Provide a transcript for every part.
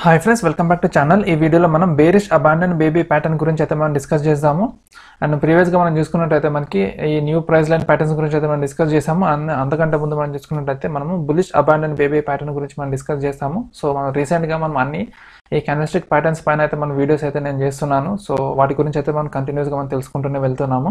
hi friends welcome back to channel ఈ వీడియోలో మనం బేరిష్ అబాండన్ బేబీ ప్యాటర్న్ గురించి అయితే మనం డిస్కస్ చేద్దాము అండ్ ప్రీవియస్గా మనం చూసుకున్నట్టయితే మనకి ఈ న్యూ ప్రైస్ లైన్ ప్యాటర్న్స్ గురించి అయితే మనం డిస్కస్ చేసాము అండ్ అంతకంటే ముందు మనం చూసుకున్నట్టయితే మనము బులిష్ అబాండన్ బేబీ ప్యాటర్న్ గురించి మనం డిస్కస్ చేస్తాము సో మనం రీసెంట్గా మనం అన్ని ఈ క్యానలిస్టిక్ ప్యాటర్న్స్ పైన అయితే మన వీడియోస్ అయితే నేను చేస్తున్నాను సో వాటి గురించి అయితే మనం కంటిన్యూస్గా మనం తెలుసుకుంటూనే వెళ్తున్నాము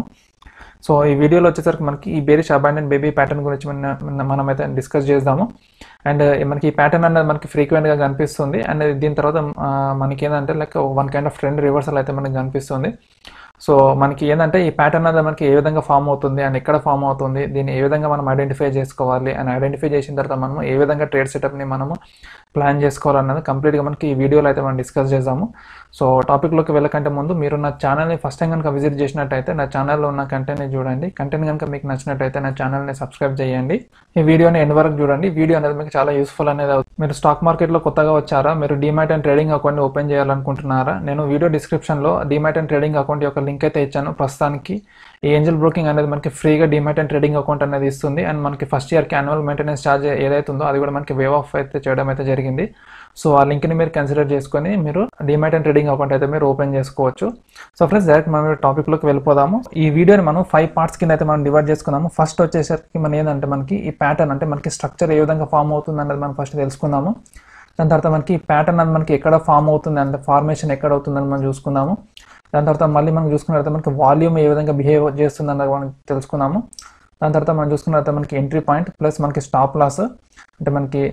సో ఈ వీడియోలో వచ్చేసరికి మనకి ఈ బేరిష్ అబాండన్ బేబీ ప్యాటర్న్ గురించి మన మనం అయితే డిస్కస్ చేద్దాము అండ్ మనకి ఈ ప్యాటర్న్ అనేది మనకి ఫ్రీక్వెంట్గా కనిపిస్తుంది అండ్ దీని తర్వాత ఆ, మనకి ఏంటంటే like one kind of trend reversal అయితే మనకి కనిపిస్తుంది సో మనకి ఏంటంటే ఈ ప్యాటర్న్ అనేది మనకి ఏ విధంగా ఫామ్ అవుతుంది అండ్ ఎక్కడ ఫామ్ అవుతుంది దీన్ని ఏ విధంగా మనం ఐడెంటిఫై చేసుకోవాలి అండ్ ఐడెంటిఫై చేసిన తర్వాత మనము ఏ విధంగా ట్రేడ్ సెటప్ని మనము ప్లాన్ చేసుకోవాలన్నది కంప్లీట్గా మనకి ఈ వీడియోలో అయితే మనం డిస్కస్ చేద్దాము సో టాపిక్లోకి వెళ్ళకంటే ముందు మీరు నా ఛానల్ని ఫస్ట్ టైం కనుక విజిట్ చేసినట్టయితే నా ఛానల్లో ఉన్న కంటెంట్ని చూడండి కంటెంట్ కనుక మీకు నచ్చినట్టయితే నా ఛానల్ని సబ్స్క్రైబ్ చేయండి ఈ వీడియోని ఎండ్ వరకు చూడండి వీడియో అనేది మీకు చాలా యూస్ఫుల్ అనేది అవుతుంది మీరు స్టాక్ మార్కెట్లో కొత్తగా వచ్చారా మీరు demat and trading account open చేయాలనుకుంటున్నారా నేను వీడియో డిస్క్రిప్షన్లో డిమాట్ అండ్ ట్రేడింగ్ అకౌంట్ యొక్క లింక్ అయితే ఇచ్చాను ప్రస్తుతానికి ఈ ఏంజల్ బ్రోకింగ్ అనేది మనకి ఫ్రీగా డిమాట్ అండ్ ట్రేడింగ్ అకౌంట్ అనేది ఇస్తుంది అండ్ మనకి ఫస్ట్ ఇయర్కి యాన్యువల్ మెయింటెనెన్స్ ఛార్జ్ ఏదైతే ఉందో అది కూడా మనకి వేవ్ ఆఫ్ అయితే చేయడం అయితే జరిగింది సో ఆ లింక్ని మీరు కన్సిడర్ చేసుకొని మీరు డిమాట్ అండ్ ట్రేడింగ్ అకౌంట్ అయితే మీరు ఓపెన్ చేసుకోవచ్చు సో ఫ్రెండ్స్ డైరెక్ట్ మనం టాపిక్లోకి వెళ్ళిపోదాము ఈ వీడియోని మనం ఫైవ్ పార్ట్స్ కింద అయితే మనం డివైడ్ చేసుకున్నాము ఫస్ట్ వచ్చేసరికి మన ఏంటంటే మనకి ఈ ప్యాటర్న్ అంటే మనకి స్ట్రక్చర్ ఏ విధంగా ఫామ్ అవుతుంది అనేది మనం ఫస్ట్ తెలుసుకుందాము దాని తర్వాత మనకి ప్యాటర్న్ అనేది మనకి ఎక్కడ ఫామ్ అవుతుంది అంటే ఫార్మేషన్ ఎక్కడ అవుతుందని మనం చూసుకుందాము దాని తర్వాత మళ్ళీ మనం చూసుకున్న తర్వాత మనకి వాల్యూమ్ ఏ విధంగా బిహేవ్ చేస్తుంది అన్నది మనం తెలుసుకుందాము దాని తర్వాత మనం చూసుకున్న తర్వాత మనకి ఎంట్రీ పాయింట్ ప్లస్ మనకి స్టాప్ లాస్ అంటే మనకి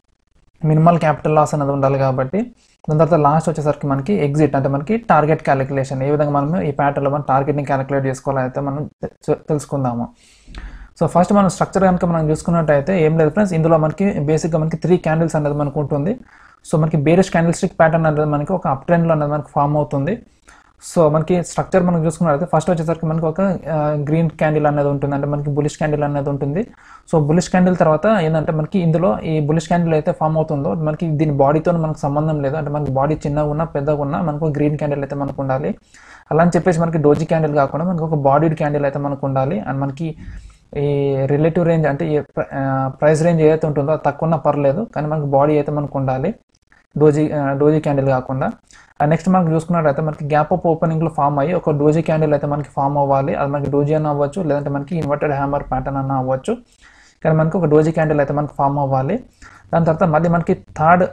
మినిమల్ క్యాపిటల్ లాస్ అనేది ఉండాలి కాబట్టి దాని తర్వాత లాస్ట్ వచ్చేసరికి మనకి ఎగ్జిట్ అంటే మనకి టార్గెట్ క్యాలిక్యులేషన్ ఏ విధంగా మనం ఈ ప్యాటర్న్లో మనం టార్గెట్ని క్యాలిక్యులేట్ చేసుకోవాలని అయితే మనం తె- తెలుసుకుందాము సో ఫస్ట్ మనం స్ట్రక్చర్ కనుక మనం చూసుకున్నట్టయితే ఏం లేదు ఫ్రెండ్స్ ఇందులో మనకి బేసిక్గా మనకి త్రీ క్యాండిల్స్ అనేది మనకు ఉంటుంది సో మనకి బేరిష్ క్యాండిల్ స్టిక్ ప్యాటర్న్ అనేది మనకి ఒక అప్ ట్రెండ్లో అనేది మనకి ఫామ్ అవుతుంది సో మనకి స్ట్రక్చర్ మనం చూసుకున్నట్లయితే ఫస్ట్ వచ్చేసరికి మనకి ఒక గ్రీన్ క్యాండిల్ అనేది ఉంటుంది అంటే మనకి బులిష్ క్యాండిల్ అనేది ఉంటుంది సో బులిష్ క్యాండిల్ తర్వాత ఏంటంటే మనకి ఇందులో ఈ బులిష్ క్యాండిల్ అయితే ఫామ్ అవుతుందో మనకి దీని బాడీతో మనకు సంబంధం లేదు అంటే మనకి బాడీ చిన్నగా ఉన్నా పెద్దగా ఉన్నా మనకు గ్రీన్ క్యాండిల్ అయితే మనకు ఉండాలి అలా అని చెప్పేసి మనకి డోజీ క్యాండిల్ కాకుండా మనకి ఒక బాడీడ్ క్యాండిల్ అయితే మనకు ఉండాలి అండ్ మనకి ఈ రిలేటివ్ రేంజ్ అంటే ఈ ప్రైస్ రేంజ్ ఏదైతే ఉంటుందో అది తక్కువ ఉన్నా పర్లేదు కానీ మనకి బాడీ అయితే మనకు ఉండాలి డోజీ ఆ, డోజీ క్యాండిల్ కాకుండా నెక్స్ట్ మనకు చూసుకున్నట్టయితే మనకి గ్యాప్ అప్ ఓపెనింగ్లో ఫామ్ అయ్యి ఒక డోజీ క్యాండిల్ అయితే మనకి ఫామ్ అవ్వాలి అది మనకి డోజీ అన్న అవ్వచ్చు లేదంటే మనకి ఇన్వర్టెడ్ హ్యామర్ ప్యాటర్న్ అన్న అవ్వచ్చు కానీ మనకి ఒక డోజీ క్యాండిల్ అయితే మనకి ఫామ్ అవ్వాలి దాని తర్వాత మళ్ళీ మనకి థర్డ్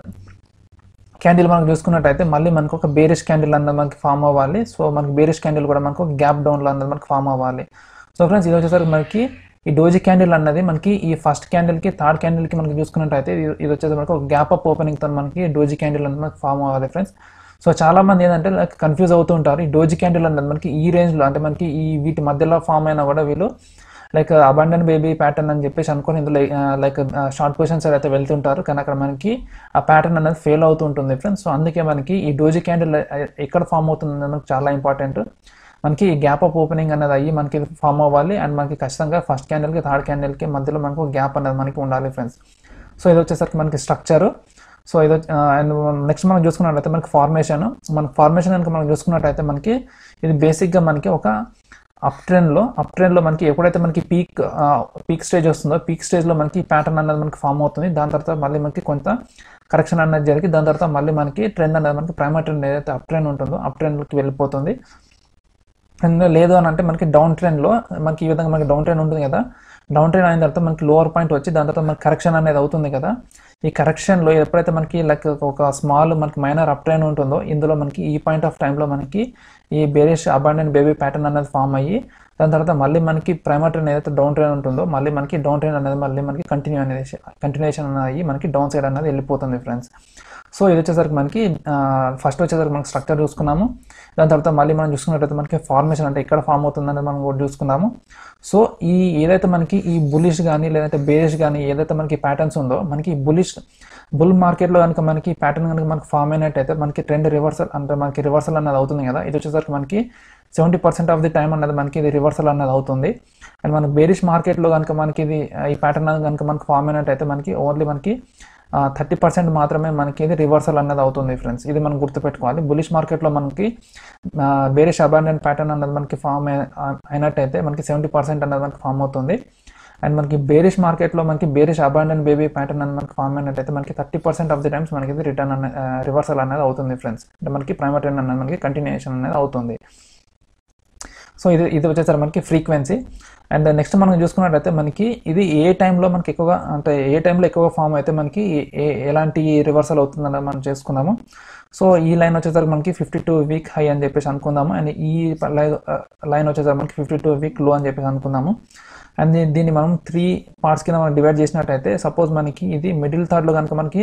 క్యాండిల్ మనకు చూసుకున్నట్టయితే మళ్ళీ మనకు ఒక బేరిష్ క్యాండిల్ అన్నది మనకి ఫామ్ అవ్వాలి సో మనకి బేరిష్ క్యాండిల్ కూడా మనకు ఒక గ్యాప్ డౌన్లో అన్నది మనకి ఫామ్ అవ్వాలి సో ఫ్రెండ్స్ ఇది వచ్చేసరికి మనకి ఈ డోజీ క్యాండిల్ అన్నది మనకి ఈ ఫస్ట్ క్యాండిల్కి థర్డ్ క్యాండిల్కి మనకి చూసుకున్నట్టయితే ఇది ఇది వచ్చేసి మనకి ఒక గ్యాప్ అప్ ఓపెనింగ్తో మనకి డోజీ క్యాండిల్ అనేది మనకి ఫామ్ అవ్వాలి ఫ్రెండ్స్ సో చాలా మంది ఏంటంటే లైక్ కన్ఫ్యూజ్ అవుతూ ఉంటారు ఈ డోజీ క్యాండిల్ అన్నది మనకి ఈ రేంజ్లో అంటే మనకి ఈ వీటి మధ్యలో ఫామ్ అయినా కూడా వీళ్ళు లైక్ అబండన్ బేబీ ప్యాటర్న్ అని చెప్పేసి అనుకొని ఇందులో లైక్ షార్ట్ పొజిషన్ సైడ్ అయితే వెళ్తుంటారు కానీ అక్కడ మనకి ఆ ప్యాటర్న్ అనేది ఫెయిల్ అవుతూ ఉంటుంది ఫ్రెండ్స్ సో అందుకే మనకి ఈ డోజీ క్యాండిల్ ఎక్కడ ఫామ్ అవుతుంది అనేది మనకు చాలా ఇంపార్టెంట్ మనకి ఈ గ్యాప్ అప్ ఓపెనింగ్ అనేది అయ్యి మనకి ఫామ్ అవ్వాలి అండ్ మనకి ఖచ్చితంగా ఫస్ట్ క్యాండిల్కి థర్డ్ క్యాండిల్కి మధ్యలో మనకు గ్యాప్ అనేది మనకి ఉండాలి ఫ్రెండ్స్ సో ఇది వచ్చేసరికి మనకి స్ట్రక్చర్ సో ఇది అండ్ నెక్స్ట్ మనం చూసుకున్నట్లయితే మనకి ఫార్మేషన్ మనకి ఫార్మేషన్ కనుక మనం చూసుకున్నట్టయితే మనకి ఇది బేసిక్గా మనకి ఒక అప్ ట్రెండ్లో అప్ ట్రెండ్లో మనకి ఎప్పుడైతే మనకి పీక్ పీక్ స్టేజ్ వస్తుందో పీక్ స్టేజ్లో మనకి ప్యాటర్న్ అనేది మనకి ఫామ్ అవుతుంది దాని తర్వాత మళ్ళీ మనకి కొంత కరెక్షన్ అనేది జరిగి దాని తర్వాత మళ్ళీ మనకి ట్రెండ్ అనేది మనకి ప్రైమర్ ట్రెండ్ ఏదైతే అప్ ట్రెండ్ ఉంటుందో అప్ ట్రెండ్కి వెళ్ళిపోతుంది అండ్ లేదు అని అంటే మనకి డౌన్ ట్రెండ్లో మనకి ఈ విధంగా మనకి డౌన్ ట్రెండ్ ఉంటుంది కదా డౌన్ ట్రెండ్ అయిన తర్వాత మనకి లోవర్ పాయింట్ వచ్చి దాని తర్వాత మనకి కరెక్షన్ అనేది అవుతుంది కదా ఈ కరెక్షన్లో ఎప్పుడైతే మనకి లైక్ ఒక స్మాల్ మనకి మైనర్ అప్ ట్రెండ్ ఉంటుందో ఇందులో మనకి ఈ పాయింట్ ఆఫ్ టైంలో మనకి ఈ బేరిష్ అబాండెంట్ బేబీ ప్యాటర్న్ అనేది ఫామ్ అయ్యి దాని తర్వాత మళ్ళీ మనకి ప్రైమర్ ట్రెండ్ ఏదైతే డౌన్ ట్రెండ్ ఉంటుందో మళ్ళీ మనకి డౌన్ ట్రెండ్ అనేది మళ్ళీ మనకి కంటిన్యూ అనేది కంటిన్యూషన్ అనేది అయ్యి మనకి డౌన్ సైడ్ అనేది వెళ్ళిపోతుంది ఫ్రెండ్స్ సో ఇది వచ్చేసరికి మనకి ఫస్ట్ వచ్చేసరికి మనకి స్ట్రక్చర్ చూసుకున్నాము దాని తర్వాత మళ్ళీ మనం చూసుకున్నట్టయితే మనకి ఫార్మేషన్ అంటే ఎక్కడ ఫామ్ అవుతుంది అనేది మనం కూడా చూసుకున్నాము సో ఈ ఏదైతే మనకి ఈ బులిష్ కానీ లేదంటే బేరిష్ కానీ ఏదైతే మనకి ప్యాటర్న్స్ ఉందో మనకి బులిష్ బుల్ మార్కెట్లో కనుక మనకి ప్యాటర్న్ కనుక మనకి ఫామ్ అయినట్టయితే మనకి ట్రెండ్ రివర్సల్ అంటే మనకి రివర్సల్ అన్నది అవుతుంది కదా ఇది వచ్చేసరికి మనకి seventy percent of the time అన్నది మనకి ఇది రివర్సల్ అన్నది అవుతుంది అండ్ మనకి బేరిష్ మార్కెట్లో కనుక మనకి ఇది ఈ ప్యాటర్న్ కనుక మనకి ఫామ్ అయినట్టయితే మనకి ఓన్లీ మనకి థర్టీ పర్సెంట్ మాత్రమే మనకి ఇది రివర్సల్ అన్నది అవుతుంది ఫ్రెండ్స్ ఇది మనం గుర్తుపెట్టుకోవాలి బులిష్ మార్కెట్లో మనకి బేరిష్ అబాండెంట్ ప్యాటర్న్ అన్నది మనకి ఫామ్ అయినట్టయితే మనకి సెవెంటీ పర్సెంట్ అన్నది మనకి ఫామ్ అవుతుంది అండ్ మనకి బేరిష్ మార్కెట్లో మనకి బేరిష్ అబాండన్ బేబీ ప్యాటర్న్ అని మనకి ఫామ్ అయినట్టయితే మనకి thirty percent of the times మనకి ఇది రిటర్న్ అనే రివర్సల్ అనేది అవుతుంది ఫ్రెండ్స్ అంటే మనకి ప్రైమర్ ట్రెండ్ అనేది మనకి కంటిన్యూషన్ అనేది అవుతుంది సో ఇది ఇది వచ్చేసరికి మనకి ఫ్రీక్వెన్సీ అండ్ నెక్స్ట్ మనం చూసుకున్నట్టయితే మనకి ఇది ఏ టైంలో మనకి ఎక్కువగా అంటే ఏ టైంలో ఎక్కువగా ఫామ్ అయితే మనకి ఏ ఎలాంటి రివర్సల్ అవుతుందని మనం చేసుకున్నాము సో ఈ లైన్ వచ్చేసరికి మనకి ఫిఫ్టీ టూ వీక్ హై అని చెప్పేసి అనుకుందాము అండ్ ఈ లైన్ వచ్చేసరికి మనకి ఫిఫ్టీ టూ వీక్ లో అని చెప్పేసి అనుకుందాము అండ్ దీన్ని మనం త్రీ పార్ట్స్ కింద మనం డివైడ్ చేసినట్టయితే సపోజ్ మనకి ఇది మిడిల్ థర్డ్లో కనుక మనకి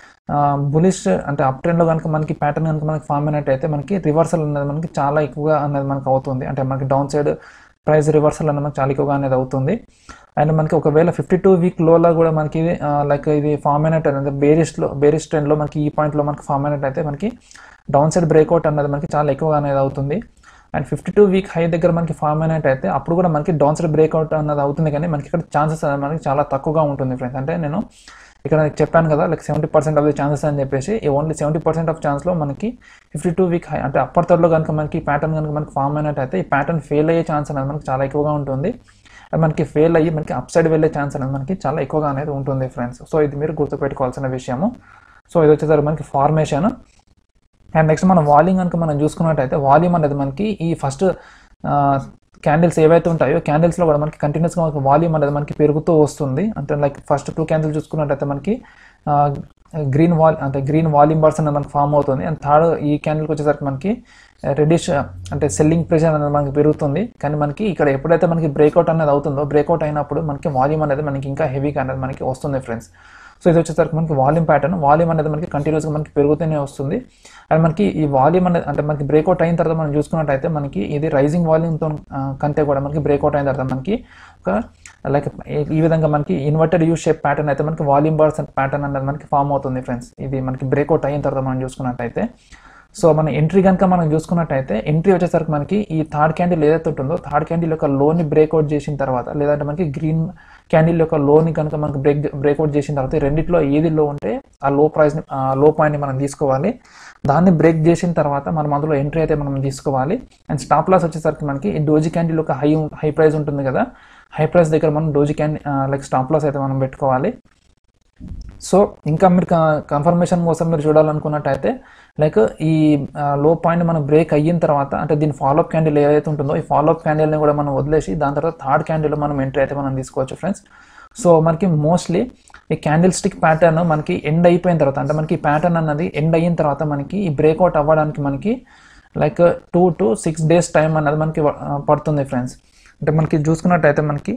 బులిష్ అంటే అప్ ట్రెండ్లో కనుక మనకి ప్యాటర్న్ కనుక మనకి ఫామ్ అయినట్టయితే మనకి రివర్సల్ అనేది మనకి చాలా ఎక్కువగా అనేది మనకి అవుతుంది అంటే మనకి డౌన్ సైడ్ ప్రైస్ రివర్సల్ అనేది మనకి చాలా ఎక్కువగా అనేది అవుతుంది అండ్ మనకి ఒకవేళ ఫిఫ్టీ టూ వీక్ లోలో కూడా మనకి ఇది లైక్ ఇది ఫామ్ అయినట్టు అంటే బేరిస్ట్లో బేరిస్ ట్రెండ్లో మనకి ఈ పాయింట్లో మనకి ఫామ్ అయినట్టయితే మనకి డౌన్ సైడ్ బ్రేక్అవుట్ అనేది మనకి చాలా ఎక్కువగా అనేది అవుతుంది and fifty two week high దగ్గర మనకి ఫామ్ అయినట్టయితే అప్పుడు కూడా మనకి డౌన్ సైడ్ బ్రేక్అవుట్ అన్నది అవుతుంది కానీ మనకి ఇక్కడ ఛాన్సెస్ అనేది మనకి చాలా తక్కువగా ఉంటుంది ఫ్రెండ్స్ అంటే నేను ఇక్కడ చెప్పాను కదా like seventy percent of the chances అని చెప్పేసి ఓన్లీ సెవెంటీ పర్సెంట్ ఆఫ్ ఛాన్స్లో మనకి ఫిఫ్టీ టూ వీక్ హై అంటే అప్పర్ థర్డ్లో కనుక మనకి ప్యాటర్న్ కనుక మనకి ఫామ్ అయినట్టయితే ఈ ప్యాటర్న్ ఫెయిల్ అయ్యే ఛాన్స్ అనేది మనకి చాలా ఎక్కువగా ఉంటుంది అది మనకి ఫెయిల్ అయ్యి మనకి అప్ సైడ్ వెళ్ళే ఛాన్స్ అనేది మనకి చాలా ఎక్కువగా అనేది ఉంటుంది ఫ్రెండ్స్ సో ఇది మీరు గుర్తుపెట్టుకోవాల్సిన విషయము సో ఇది వచ్చేసరికి మనకి ఫార్మేషన్ అండ్ నెక్స్ట్ మనం వాల్యూమ్ కనుక మనం చూసుకున్నట్టయితే వాల్యూమ్ అనేది మనకి ఈ ఫస్ట్ క్యాండిల్స్ ఏవైతే ఉంటాయో క్యాండిల్స్లో కూడా మనకి కంటిన్యూస్గా మనకి వాల్యూమ్ అనేది మనకి పెరుగుతూ వస్తుంది అంటే లైక్ ఫస్ట్ టూ క్యాండిల్స్ చూసుకున్నట్టయితే మనకి గ్రీన్ వాల్ అంటే గ్రీన్ వాల్యూమ్ బార్స్ అనేది మనకి ఫామ్ అవుతుంది అండ్ థర్డ్ ఈ క్యాండిల్కి వచ్చేసరికి మనకి రెడిష్ అంటే సెల్లింగ్ ప్రెషర్ అనేది మనకి పెరుగుతుంది కానీ మనకి ఇక్కడ ఎప్పుడైతే మనకి బ్రేక్అవుట్ అనేది అవుతుందో బ్రేక్అవుట్ అయినప్పుడు మనకి వాల్యూమ్ అనేది మనకి ఇంకా హెవీగా అనేది మనకి వస్తుంది ఫ్రెండ్స్ సో ఇది వచ్చేసరికి మనకి వాల్యూమ్ ప్యాటర్న్ వాల్యూమ్ అనేది మనకి కంటిన్యూస్గా మనకి పెరుగుతూనే వస్తుంది అండ్ మనకి ఈ వాల్యూమ్ అనేది అంటే మనకి బ్రేక్అవుట్ అయిన తర్వాత మనం చూసుకున్నట్టయితే మనకి ఇది రైజింగ్ వాల్యూమ్తో కంటే కూడా మనకి బ్రేక్అవుట్ అయిన తర్వాత మనకి ఒక లైక్ ఈ విధంగా మనకి ఇన్వర్టెడ్ యూ షేప్ ప్యాటర్న్ అయితే మనకి వాల్యూమ్ బార్స్ ప్యాటర్న్ అనేది మనకి ఫామ్ అవుతుంది ఫ్రెండ్స్ ఇది మనకి బ్రేక్అవుట్ అయిన తర్వాత మనం చూసుకున్నట్టయితే సో మన ఎంట్రీ కనుక మనం చూసుకున్నట్టయితే ఎంట్రీ వచ్చేసరికి మనకి ఈ థర్డ్ క్యాండిల్ ఏదైతే ఉంటుందో థర్డ్ క్యాండిల్ యొక్క లోని బ్రేక్అవుట్ చేసిన తర్వాత లేదంటే మనకి గ్రీన్ క్యాండిల్ యొక్క లోని కనుక మనకి బ్రేక్ బ్రేక్అవుట్ చేసిన తర్వాత ఈ రెండిట్లో ఏది లో ఉంటే ఆ లో ప్రైస్ ఆ లో పాయింట్ని మనం తీసుకోవాలి దాన్ని బ్రేక్ చేసిన తర్వాత మనం అందులో ఎంట్రీ అయితే మనం తీసుకోవాలి అండ్ స్టాప్ లాస్ వచ్చేసరికి మనకి ఈ డోజీ క్యాండిల్ యొక్క హై హై ప్రైస్ ఉంటుంది కదా హై ప్రైస్ దగ్గర మనం doji candle like stop loss అయితే మనం పెట్టుకోవాలి సో ఇంకా మీరు కన్ఫర్మేషన్ కోసం మీరు చూడాలనుకున్నట్టయితే లైక్ ఈ లో పాయింట్ మనం బ్రేక్ అయిన తర్వాత అంటే దీని ఫాలోఅప్ క్యాండిల్ ఏదైతే ఉంటుందో ఈ ఫాలోఅప్ క్యాండిల్ని కూడా మనం వదిలేసి దాని తర్వాత థర్డ్ క్యాండిల్ మనం ఎంట్రీ అయితే మనం తీసుకోవచ్చు ఫ్రెండ్స్ సో మనకి మోస్ట్లీ ఈ క్యాండిల్ స్టిక్ ప్యాటర్న్ మనకి ఎండ్ అయిపోయిన తర్వాత అంటే మనకి ప్యాటర్న్ అన్నది ఎండ్ అయిన తర్వాత మనకి ఈ బ్రేక్అవుట్ అవ్వడానికి మనకి like two to six days time అన్నది మనకి పడుతుంది ఫ్రెండ్స్ అంటే మనకి చూసుకున్నట్టయితే మనకి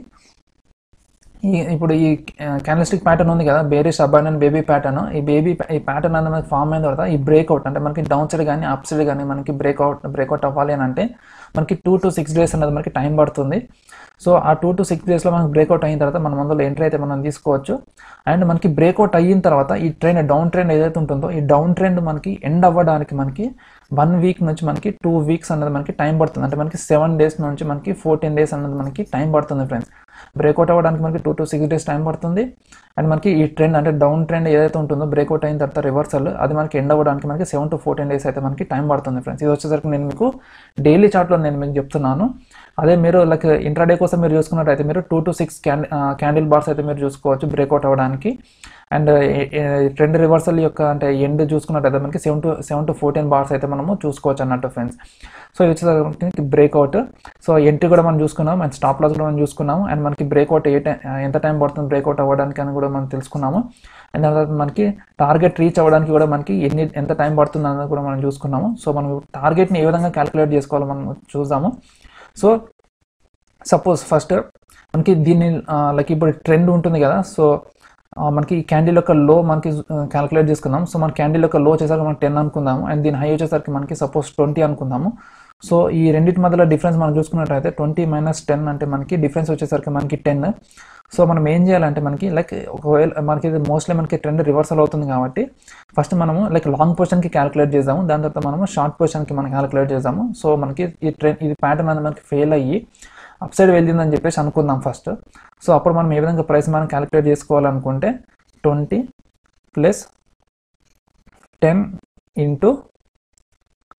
ఈ ఇప్పుడు ఈ క్యానలిస్టిక్ ప్యాటర్న్ ఉంది కదా బేరీస్ అబాండన్ బేబీ ప్యాటర్న్ ఈ బేబీ ఈ ప్యాటర్న్ అనేది మనకి ఫామ్ అయిన తర్వాత ఈ బ్రేక్అవుట్ అంటే మనకి డౌన్ సైడ్ కానీ అప్ సైడ్ కానీ మనకి బ్రేక్అవుట్ బ్రేక్అవుట్ అవ్వాలి అని అంటే మనకి టూ టు సిక్స్ డేస్ అనేది మనకి టైం పడుతుంది సో ఆ టూ టు సిక్స్ డేస్లో మనకి బ్రేక్అవుట్ అయిన తర్వాత మనం అందులో ఎంట్రీ అయితే మనం తీసుకోవచ్చు అండ్ మనకి బ్రేక్అవుట్ అయిన తర్వాత ఈ ట్రెండ్ డౌన్ ట్రెండ్ ఏదైతే ఉంటుందో ఈ డౌన్ ట్రెండ్ మనకి ఎండ్ అవ్వడానికి మనకి వన్ వీక్ నుంచి మనకి టూ వీక్స్ అనేది మనకి టైం పడుతుంది అంటే మనకి సెవెన్ డేస్ నుంచి మనకి ఫోర్టీన్ డేస్ అనేది మనకి టైం పడుతుంది ఫ్రెండ్స్ బ్రేక్అవుట్ అవ్వడానికి మనకి two to six days time పడుతుంది అండ్ మనకి ఈ ట్రెండ్ అంటే డౌన్ ట్రెండ్ ఏదైతే ఉంటుందో బ్రేక్అవుట్ అయిన తర్వాత రివర్సల్ అది మనకి ఎండ్ అవ్వడానికి మనకి సెవెన్ టు ఫోర్టీన్ డేస్ అయితే మనకి టైం పడుతుంది ఫ్రెండ్స్ ఇది వచ్చేసరికి నేను మీకు డైలీ చార్ట్లో నేను మీకు చెప్తున్నాను అదే మీరు లైక్ ఇంట్రాడే కోసం మీరు చూసుకున్నట్టయితే మీరు two to six candle candle bars అయితే మీరు చూసుకోవచ్చు బ్రేక్అవుట్ అవ్వడానికి అండ్ ట్రెండ్ రివర్సల్ యొక్క అంటే ఎండ్ చూసుకున్నట్టయితే మనకి seven to seven to fourteen bars అయితే మనము చూసుకోవచ్చు అన్నట్టు ఫ్రెండ్స్ సో ఇది వచ్చేసరికి బ్రేక్అవుట్ సో ఎంట్రీ కూడా మనం చూసుకున్నాం అండ్ స్టాప్ లాస్ కూడా మనం చూసుకున్నాము అండ్ మనకి బ్రేక్అవుట్ ఏ టైం ఎంత టైం పడుతుంది బ్రేక్అవుట్ అవ్వడానికి అని కూడా మనం తెలుసుకున్నాము అండ్ తర్వాత మనకి టార్గెట్ రీచ్ అవ్వడానికి కూడా మనకి ఎన్ని ఎంత టైం పడుతుంది అన్నది కూడా మనం చూసుకున్నాము సో మనం టార్గెట్ని ఏ విధంగా క్యాలిక్యులేట్ చేసుకోవాలో మనం చూద్దాము సో సపోజ్ ఫస్ట్ మనకి దీన్ని లైక్ ఇప్పుడు ట్రెండ్ ఉంటుంది కదా సో మనకి క్యాండిల్ యొక్క లో మనకి క్యాలిక్యులేట్ చేసుకుందాం సో మన క్యాండిల్ యొక్క లో వచ్చేసరికి మనం టెన్ అనుకుందాము అండ్ దీని హై వచ్చేసరికి మనకి సపోజ్ ట్వంటీ అనుకుందాము సో ఈ రెండింటి మధ్యలో డిఫరెన్స్ మనం చూసుకున్నట్టయితే ట్వంటీ మైనస్ టెన్ అంటే మనకి డిఫరెన్స్ వచ్చేసరికి మనకి టెన్ సో మనం ఏం చేయాలంటే మనకి లైక్ ఒకవేళ మనకి మోస్ట్లీ మనకి ట్రెండ్ రివర్సల్ అవుతుంది కాబట్టి ఫస్ట్ మనము లైక్ లాంగ్ పొజిషన్కి క్యాలిక్యులేట్ చేద్దాము దాని తర్వాత మనము షార్ట్ పొజిషన్కి మనం క్యాలిక్యులేట్ చేద్దాము సో మనకి ఈ ట్రెండ్ ఇది ప్యాటర్న్ అనేది మనకి ఫెయిల్ అయ్యి అప్ సైడ్ వెళ్ళిందని చెప్పేసి అనుకుందాం ఫస్ట్ సో అప్పుడు మనం ఏ విధంగా ప్రైస్ మనం క్యాలిక్యులేట్ చేసుకోవాలనుకుంటే twenty plus ten into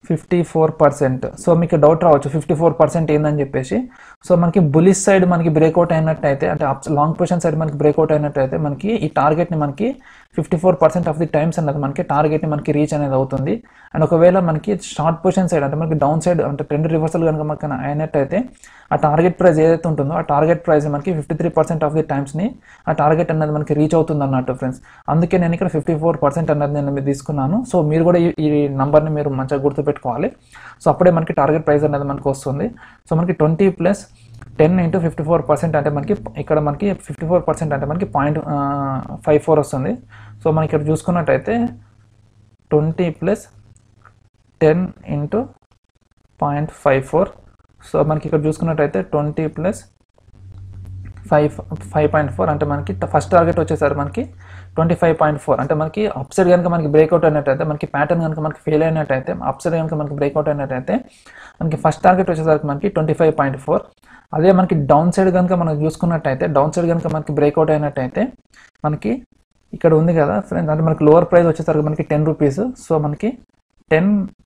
fifty four percent so మీకు డౌట్ రావచ్చు ఫిఫ్టీ ఫోర్ పర్సెంట్ ఏందని చెప్పేసి సో మనకి బులిష్ సైడ్ మనకి బ్రేక్అవుట్ అయినట్టయితే అంటే లాంగ్ పొజిషన్ సైడ్ మనకి బ్రేక్అవుట్ అయినట్టయితే మనకి ఈ టార్గెట్ని మనకి fifty four percent of the times అనేది మనకి టార్గెట్ని మనకి రీచ్ అనేది అవుతుంది అండ్ ఒకవేళ మనకి షార్ట్ పొజిషన్ సైడ్ అంటే మనకి డౌన్ సైడ్ అంటే ట్రెండ్ రివర్సల్ కనుక మనకి అయినట్టయితే ఆ టార్గెట్ ప్రైస్ ఏదైతే ఉంటుందో ఆ టార్గెట్ ప్రైస్ మనకి fifty three percent of the టైమ్స్ని ఆ టార్గెట్ అనేది మనకి రీచ్ అవుతుంది అన్నట్టు ఫ్రెండ్స్ అందుకే నేను ఇక్కడ ఫిఫ్టీ ఫోర్ పర్సెంట్ అనేది నేను మీరు తీసుకున్నాను సో మీరు కూడా ఈ- ఈ నంబర్ని మీరు మంచిగా గుర్తుపెట్టుకోవాలి సో అప్పుడే మనకి టార్గెట్ ప్రైస్ అనేది మనకి వస్తుంది సో మనకి twenty plus ten into fifty four percent అంటే మనకి ఇక్కడ మనకి ఫిఫ్టీ ఫోర్ పర్సెంట్ అంటే మనకి పాయింట్ ఫైవ్ ఫోర్ వస్తుంది సో మనకి ఇక్కడ చూసుకున్నట్టయితే twenty plus ten into point five four so మనకి ఇక్కడ చూసుకున్నట్టయితే twenty plus five five point four అంటే మనకి ఫస్ట్ టార్గెట్ వచ్చేసరికి మనకి ట్వంటీ ఫైవ్ పాయింట్ ఫోర్ అంటే మనకి అప్సైడ్ కనుక మనకి బ్రేక్అవుట్ అయినట్టయితే మనకి ప్యాటర్న్ కనుక మనకి ఫెయిల్ అయినట్టయితే అప్సైడ్ కనుక మనకి బ్రేక్అవుట్ అయినట్టయితే మనకి ఫస్ట్ టార్గెట్ వచ్చేసరికి మనకి ట్వంటీ ఫైవ్ పాయింట్ ఫోర్ అదే మనకి డౌన్ సైడ్ కనుక మనం చూసుకున్నట్టయితే డౌన్ సైడ్ కనుక మనకి బ్రేక్అవుట్ అయినట్టయితే మనకి ఇక్కడ ఉంది కదా ఫ్రెండ్స్ అంటే మనకి లోవర్ ప్రైస్ వచ్చేసరికి మనకి టెన్ రూపీస్ సో మనకి టెన్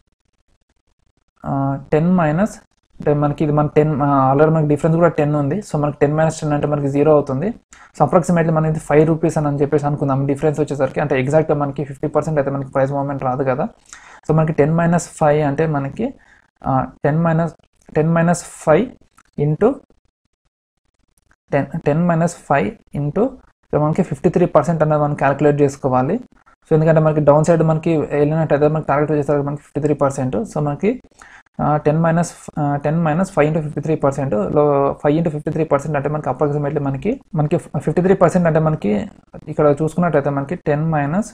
టెన్ మైనస్ అంటే మనకి ఇది మన టెన్ ఆల్రెడీ మనకి డిఫరెన్స్ కూడా టెన్ ఉంది సో మనకి టెన్ మైనస్ టెన్ అంటే మనకి జీరో అవుతుంది సో అప్రాక్సిమేట్లీ మనకి ఫైవ్ రూపీస్ అని అని చెప్పేసి అనుకుందాం డిఫరెన్స్ వచ్చేసరికి అంటే ఎగ్జాక్ట్గా మనకి ఫిఫ్టీ పర్సెంట్ అయితే మనకి ప్రైస్ మూమెంట్ రాదు కదా సో మనకి టెన్ మైనస్ ఫైవ్ అంటే మనకి ten minus ten minus five into ten ten minus five into మనకి ఫిఫ్టీ త్రీ పర్సెంట్ అనేది మనం క్యాలిక్యులేట్ చేసుకోవాలి సో ఎందుకంటే మనకి డౌన్ సైడ్ మనకి వెళ్ళినట్టయితే మనకి టార్గెట్ వచ్చేసరికి మనకి ఫిఫ్టీ త్రీ పర్సెంట్ సో మనకి ten minus ten minus five into fifty three percent లో five into fifty three percent అంటే మనకి అప్రాక్సిమేట్లీ మనకి మనకి ఫిఫ్టీ త్రీ పర్సెంట్ అంటే మనకి ఇక్కడ చూసుకున్నట్టయితే మనకి ten minus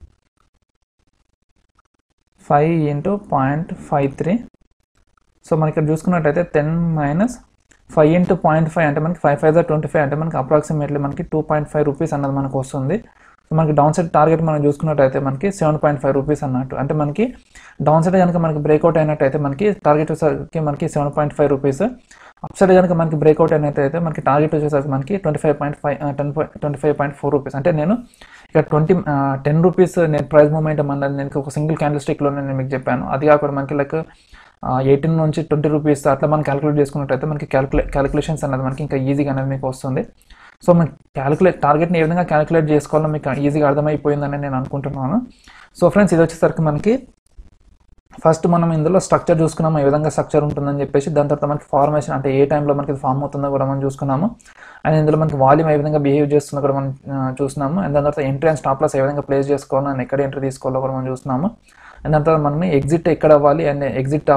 five into point five three so మనకి ఇక్కడ చూసుకున్నట్టయితే ten minus five into point five అంటే మనకి ఫైవ్ ఫైవ్ ట్వంటీ ఫైవ్ అంటే మనకి అప్రాక్సిమేట్లీ మనకి టూ పాయింట్ ఫైవ్ రూపీస్ అన్నది మనకు వస్తుంది సో మనకి డౌన్ సైడ్ టార్గెట్ మనం చూసుకున్నట్టయితే మనకి సెవెన్ పాయింట్ ఫైవ్ రూపీస్ అన్నట్టు అంటే మనకి డౌన్ సైడ్ కనుక మనకి బ్రేక్అవుట్ అయినట్టయితే మనకి టార్గెట్ వచ్చేసరికి మనకి seven point five rupees up side కనుక మనకి బ్రేక్అవుట్ అయినట్టయితే మనకి టార్గెట్ వచ్చేసరికి మనకి twenty five point five ten twenty five point four rupees అంటే నేను ఇక్కడ ట్వంటీ టెన్ రూపీస్ నేను ప్రైస్ మూమెంట్ అన్నది నేను ఒక సింగిల్ క్యాండిల్ స్టిక్లో నేను మీకు చెప్పాను అది కాకుండా మనకి లైక్ ఎయిటీన్ నుంచి ట్వంటీ రూపీస్ అట్లా మనం క్యాలిక్యులేట్ చేసుకున్నట్టయితే మనకి క్యాలిక్యులే క్యాలిక్యులేషన్స్ అనేది మనకి ఇంకా ఈజీగా అనేది మీకు వస్తుంది సో మనకి క్యాలిక్యులేట్ టార్గెట్ని ఏ విధంగా క్యాలిక్యులేట్ చేసుకోవాలో మీకు ఈజీగా అర్థమైపోయిందని నేను అనుకుంటున్నాను సో ఫ్రెండ్స్ ఇది వచ్చేసరికి మనకి ఫస్ట్ మనం ఇందులో స్ట్రక్చర్ చూసుకున్నాము ఏ విధంగా స్ట్రక్చర్ ఉంటుందని చెప్పేసి దాని తర్వాత మనకి ఫార్మేషన్ అంటే ఏ టైంలో మనకి ఫామ్ అవుతుందో కూడా మనం చూసుకున్నాము అండ్ ఇందులో మనకి వాల్యూమ్ ఏ విధంగా బిహేవ్ చేస్తుందో కూడా మనం ఆ, చూస్తున్నాము అండ్ దాని తర్వాత ఎంట్రీ అండ్ స్టాప్ లాస్ ఏ విధంగా ప్లేస్ చేసుకోవాలో అండ్ ఎక్కడ ఎంట్రీ తీసుకోవాలో కూడా మనం చూస్తున్నాము అండ్ దాని తర్వాత మనం ఎగ్జిట్ ఎక్కడ అవ్వాలి అండ్ ఎగ్జిట్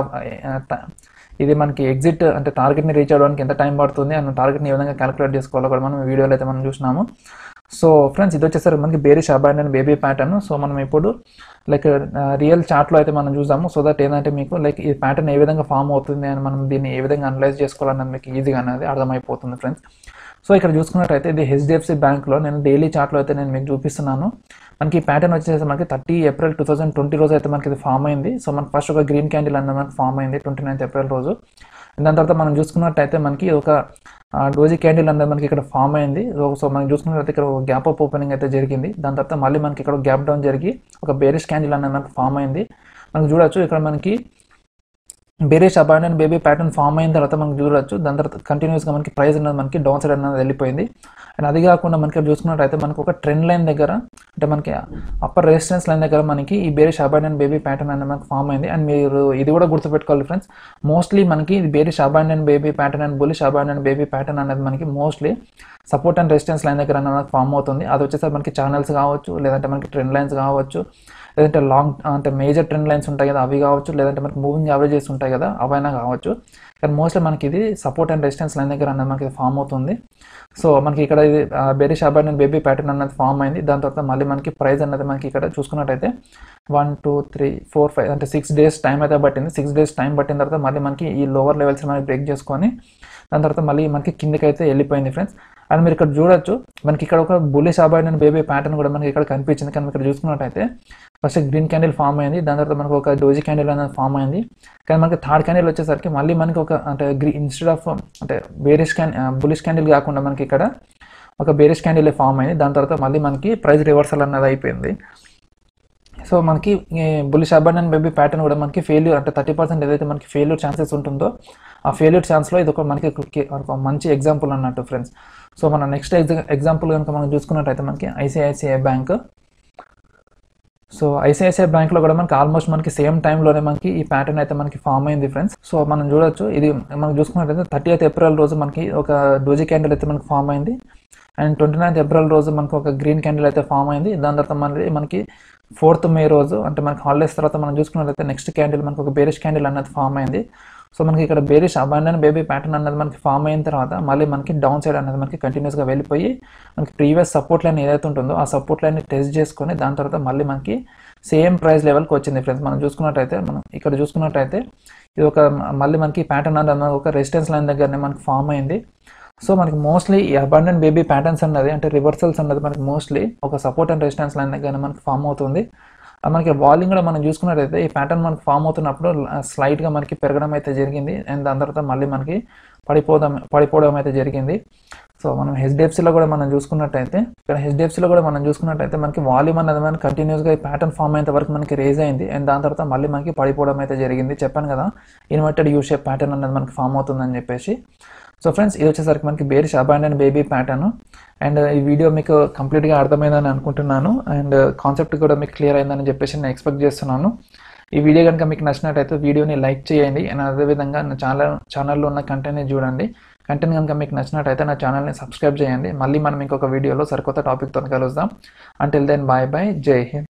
ఇది మనకి ఎగ్జిట్ అంటే టార్గెట్ని రీచ్ అవ్వడానికి ఎంత టైం పడుతుంది అండ్ టార్గెట్ని ఏ విధంగా క్యాలిక్యులేట్ చేసుకోవాలో కూడా మనం ఈ వీడియోలో అయితే మనం చూసినాము సో ఫ్రెండ్స్ ఇది వచ్చేసరికి మనకి bearish abandoned baby pattern so మనం ఇప్పుడు లైక్ రియల్ చార్ట్లో అయితే మనం చూసాము సో దట్ ఏంటంటే మీకు లైక్ ఈ ప్యాటర్న్ ఏ విధంగా ఫామ్ అవుతుంది అని మనం దీన్ని ఏ విధంగా అనలైజ్ చేసుకోవాలన్నది మీకు ఈజీగా అనేది అర్థమైపోతుంది ఫ్రెండ్స్ సో ఇక్కడ చూసుకున్నట్టయితే ఇది హెచ్డిఎఫ్సి బ్యాంక్లో నేను డైలీ చార్ట్లో అయితే నేను మీకు చూపిస్తున్నాను మనకి ఈ ప్యాటర్న్ వచ్చేసి మనకి thirty April two thousand twenty రోజు అయితే మనకి ఇది ఫామ్ అయింది సో మనకి ఫస్ట్ ఒక గ్రీన్ క్యాండిల్ అనేది మనకి ఫామ్ అయింది ట్వంటీ నైన్త్ ఏప్రిల్ రోజు దాని తర్వాత మనం చూసుకున్నట్టయితే మనకి ఒక డోజీ క్యాండిల్ అనేది మనకి ఇక్కడ ఫామ్ అయింది సో సో మనం చూసుకున్నట్లయితే ఇక్కడ ఒక గ్యాప్ అప్ ఓపెనింగ్ అయితే జరిగింది దాని తర్వాత మళ్ళీ మనకి ఇక్కడ గ్యాప్ డౌన్ జరిగి ఒక బేరిష్ క్యాండిల్ అనేది మనకి ఫామ్ అయింది మనకి చూడొచ్చు ఇక్కడ మనకి bearish abandoned baby pattern form అయిన తర్వాత మనకి చూడొచ్చు దాని తర్వాత కంటిన్యూస్గా మనకి ప్రైస్ అనేది మనకి డౌన్ సైడ్ అనేది వెళ్ళిపోయింది అండ్ అది కాకుండా మనకి ఇక్కడ చూసుకున్నట్టయితే మనకి ఒక ట్రెండ్ లైన్ దగ్గర అంటే మనకి అప్పర్ రెసిస్టెన్స్ లైన్ దగ్గర మనకి ఈ బేరిష్ అబాండన్ బేబీ ప్యాటర్న్ అనేది మనకి ఫామ్ అయింది అండ్ మీరు ఇది కూడా గుర్తుపెట్టుకోవాలి ఫ్రెండ్స్ మోస్ట్లీ మనకి ఇది bearish abandoned baby pattern and bullish abandoned baby pattern అనేది మనకి mostly support and resistance line దగ్గర అనేది ఫామ్ అవుతుంది అది వచ్చేసరికి మనకి ఛానల్స్ కావచ్చు లేదంటే మనకి ట్రెండ్ లైన్స్ కావచ్చు లేదంటే లాంగ్ అంటే మేజర్ ట్రెండ్ లైన్స్ ఉంటాయి కదా అవి కావచ్చు లేదంటే మనకి మూవింగ్ యావరేజెస్ ఉంటాయి కదా అవైనా కావచ్చు కానీ మోస్ట్లీ మనకి ఇది సపోర్ట్ అండ్ రెసిస్టెన్స్ లైన్ దగ్గర అనేది మనకి ఫామ్ అవుతుంది సో మనకి ఇక్కడ ఇది బేరీ షాబాడ్ అండ్ బేబీ ప్యాటర్న్ అనేది ఫామ్ అయింది దాని తర్వాత మళ్ళీ మనకి ప్రైస్ అనేది మనకి ఇక్కడ చూసుకున్నట్టయితే one two three four five అంటే సిక్స్ డేస్ టైం అయితే పట్టింది సిక్స్ డేస్ టైం పట్టిన తర్వాత మళ్ళీ మనకి ఈ లోవర్ లెవెల్స్ మనకి బ్రేక్ చేసుకొని దాని తర్వాత మళ్ళీ మనకి కిందకి అయితే వెళ్ళిపోయింది ఫ్రెండ్స్ అండ్ మీరు ఇక్కడ చూడొచ్చు మనకి ఇక్కడ ఒక బుల్లిష్ అబాయిడ్ అండ్ బేబీ ప్యాటర్న్ కూడా మనకి ఇక్కడ కనిపించింది కానీ ఇక్కడ చూసుకున్నట్టయితే ఫస్ట్ గ్రీన్ క్యాండిల్ ఫామ్ అయింది దాని తర్వాత మనకు ఒక డోజీ క్యాండిల్ అనేది ఫామ్ అయింది కానీ మనకి థర్డ్ క్యాండిల్ వచ్చేసరికి మళ్ళీ మనకి ఒక అంటే గ్రీ ఇన్స్టెడ్ ఆఫ్ అంటే బేరిష్ క్యాన్ బులిష్ క్యాండిల్ కాకుండా మనకి ఇక్కడ ఒక బేరిష్ క్యాండిల్ ఫామ్ అయింది దాని తర్వాత మళ్ళీ మనకి ప్రైస్ రివర్సల్ అన్నది అయిపోయింది సో సో మనకి బులిష్ అబాండన్ బేబీ ప్యాటర్న్ కూడా మనకి ఫెయిల్యూర్ అంటే థర్టీ పర్సెంట్ ఏదైతే మనకి ఫెయిల్యూర్ ఛాన్సెస్ ఉంటుందో ఆ ఫెయిల్యూర్ ఛాన్స్లో ఇది ఒక మనకి ఒక- ఒక మంచి ఎగ్జాంపుల్ అన్నట్టు ఫ్రెండ్స్ సో మన నెక్స్ట్ ఎగ్జాంపుల్ కనుక మనం చూసుకున్నట్టయితే మనకి ఐసిఐసిఐ బ్యాంక్ సో ఐసిఐసిఐ బ్యాంక్లో కూడా మనకి ఆల్మోస్ట్ మనకి సేమ్ టైంలోనే మనకి ఈ ప్యాటర్న్ అయితే మనకి ఫామ్ అయింది ఫ్రెండ్స్ సో మనం చూడొచ్చు ఇది మనం చూసుకున్నట్టయితే థర్టీ ఎయిత్ ఏప్రిల్ రోజు మనకి ఒక డోజీ క్యాండిల్ అయితే మనకి ఫామ్ అయింది అండ్ ట్వంటీ నైన్త్ ఏప్రిల్ రోజు మనకి ఒక గ్రీన్ క్యాండిల్ అయితే ఫామ్ అయింది దాని తర్వాత మళ్ళీ మనకి ఫోర్త్ మే రోజు అంటే మనకి హాలిడేస్ తర్వాత మనం చూసుకున్నట్లయితే నెక్స్ట్ క్యాండిల్ మనకి ఒక బేరిష్ క్యాండిల్ అన్నది ఫామ్ అయింది సో మనకి ఇక్కడ బేరిష్ అబాండన్ బేబీ ప్యాటర్న్ అన్నది మనకి ఫామ్ అయిన తర్వాత మళ్ళీ మనకి డౌన్ సైడ్ అనేది మనకి కంటిన్యూస్గా వెళ్ళిపోయి మనకి ప్రీవియస్ సపోర్ట్ లైన్ ఏదైతే ఉంటుందో ఆ సపోర్ట్ లైన్ని టెస్ట్ చేసుకొని దాని తర్వాత మళ్ళీ మనకి సేమ్ ప్రైస్ లెవెల్కి వచ్చింది ఫ్రెండ్స్ మనం చూసుకున్నట్టయితే మనం ఇక్కడ చూసుకున్నట్టయితే ఇది ఒక మళ్ళీ మనకి ప్యాటర్న్ అనేది ఒక రెసిస్టెన్స్ లైన్ దగ్గరనే మనకి ఫామ్ అయింది సో మనకి మోస్ట్లీ ఈ అబాండన్ బేబీ ప్యాటర్న్స్ అన్నది అంటే రివర్సల్స్ అన్నది మనకి మోస్ట్లీ ఒక సపోర్ట్ అండ్ రెసిస్టెన్స్ లైన్ దగ్గర మనకి ఫామ్ అవుతుంది ఆ మనకి వాల్యూమ్ కూడా మనం చూసుకున్నట్టయితే ఈ ప్యాటర్న్ మనకి ఫామ్ అవుతున్నప్పుడు స్లైట్గా మనకి పెరగడం అయితే జరిగింది అండ్ దాని తర్వాత మళ్ళీ మనకి పడిపోవడం పడిపోవడం అయితే జరిగింది సో మనం హెచ్డిఎఫ్సీలో కూడా మనం చూసుకున్నట్టయితే ఇక్కడ హెచ్డిఎఫ్సీలో కూడా మనం చూసుకున్నట్టయితే మనకి వాల్యూమ్ అనేది మనకి కంటిన్యూస్గా ఈ ప్యాటర్న్ ఫామ్ అయ్యేంత వరకు మనకి రేజ్ అయింది అండ్ దాని తర్వాత మళ్ళీ మనకి పడిపోవడం అయితే జరిగింది చెప్పాను కదా ఇన్వర్టెడ్ యూ షేప్ ప్యాటర్న్ అనేది మనకి ఫామ్ అవుతుందని చెప్పేసి సో ఫ్రెండ్స్ ఇది వచ్చేసరికి మనకి bearish abandoned baby pattern and ఈ వీడియో మీకు కంప్లీట్గా అర్థమైందని అనుకుంటున్నాను అండ్ కాన్సెప్ట్ కూడా మీకు క్లియర్ అయిందని చెప్పేసి నేను ఎక్స్పెక్ట్ చేస్తున్నాను ఈ వీడియో కనుక మీకు నచ్చినట్టయితే వీడియోని లైక్ చేయండి అండ్ అదేవిధంగా నా ఛానల్ ఛానల్లో ఉన్న కంటెంట్ని చూడండి కంటెంట్ కనుక మీకు నచ్చినట్టయితే నా ఛానల్ని సబ్స్క్రైబ్ చేయండి మళ్ళీ మనం ఇంకొక వీడియోలో సరికొత్త టాపిక్తో కలుద్దాం అంటిల్ దెన్ బాయ్ బాయ్ జై హింద్